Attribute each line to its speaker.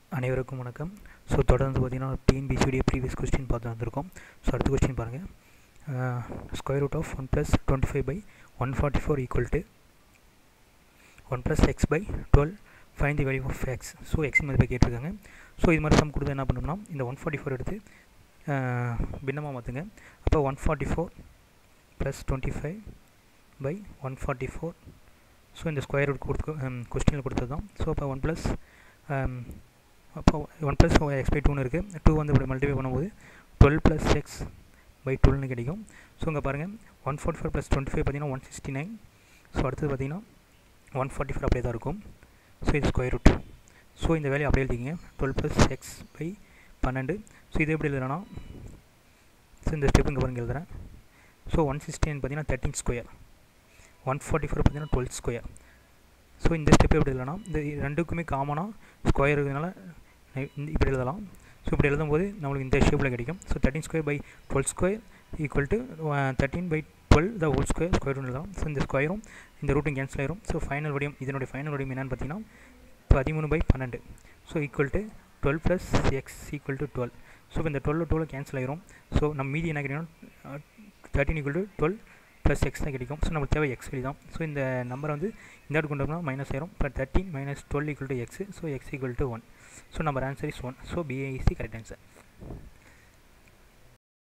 Speaker 1: அனைவருக்கும் வணக்கம் ஸோ தொடர்ந்து பார்த்தீங்கன்னா டிஎன்பிசியுடைய ப்ரீவியஸ் கொஸ்டின் பார்த்து வந்திருக்கோம் ஸோ அடுத்த கொஸ்டின் பாருங்கள் square root of one plus twenty five by one forty four equal to one plus x by twelve find the value of x so x மதிப்பை கேட்டிருக்காங்க ஸோ இது மாதிரி சம் கொடுத்து என்ன பண்ணோம்னா இந்த ஒன் ஃபார்ட்டி ஃபோர் எடுத்து பின்னமாக மாற்றுங்க அப்போ one forty four plus twenty five by one forty four so இந்த ஸ்கொயர் ரூட் கொடுத்து கொஸ்டினில் கொடுத்தது தான் ஸோ அப்போ ஒன் ப்ளஸ் அப்போ ஒன் ப்ளஸ் எக்ஸ் பை டூன்னு இருக்குது டூ வந்து இப்படி மல்டிஃபை பண்ணும்போது டுவெல் ப்ளஸ் எக்ஸ் பை டுவெல்னு கிடைக்கும் ஸோ இங்கே பாருங்கள் one forty four plus twenty five பார்த்தீங்கன்னா ஒன் சிக்ஸ்டி நைன் ஸோ அடுத்தது பார்த்தீங்கன்னா ஒன் ஃபார்ட்டி ஃபோர் அப்படியே தான் இருக்கும் ஸோ இது ஸ்கொயர் ரூட் ஸோ இந்த வேலையை அப்படியே எழுதிங்க டுவெல் ப்ளஸ் எக்ஸ் பை பன்னெண்டு ஸோ இது எப்படி எழுதுறேன்னா ஸோ இந்த ஸ்டெப் இங்கே பாருங்கள் எழுதுறேன் ஸோ ஒன் சிக்ஸ்டி நைன் பார்த்தீங்கன்னா thirteen square one forty four பார்த்தீங்கன்னா டுவெல் ஸ்கொயர் ஸோ இந்த ஸ்டெப் எப்படி எழுதலாம்னா இந்த ரெண்டுக்குமே காமனாக ஸ்கொயர் இருக்கிறதுனால இந்த இப்படி எழுதலாம் ஸோ இப்படி எழுதும்போது நம்மளுக்கு இந்த ஷேப்பில் கிடைக்கும் so thirteen square by twelve square equal to thirteen by twelve the whole square square root எழுதலாம் ஸோ இந்த ஸ்கொயரும் இந்த ரூட்டும் கேன்சல் ஆயிரும் ஸோ ஃபைனல் வடிவம் இதனுடைய ஃபைனல் வடிவம் என்னென்னு பார்த்தீங்கன்னா பதிமூணு பை பன்னெண்டு so equal to twelve plus x equal to twelve so இப்போ இந்த டுவெல் டுவெல் கேன்சல் ஆயிரும் ஸோ நம்ம மீதி என்ன கிடைக்கும்னா thirteen equal to twelve plus x தான் கிடைக்கும் ஸோ நமக்கு தேவை எக்ஸ் வெளி தான் ஸோ இந்த நம்பரை வந்து இந்த இடத்துக்கு கொண்டு வரணும் மைனஸ் ஆயிரும் இப்போ thirteen minus twelve equal to x so x equal to one so நம்ம answer is one so B A is the correct answer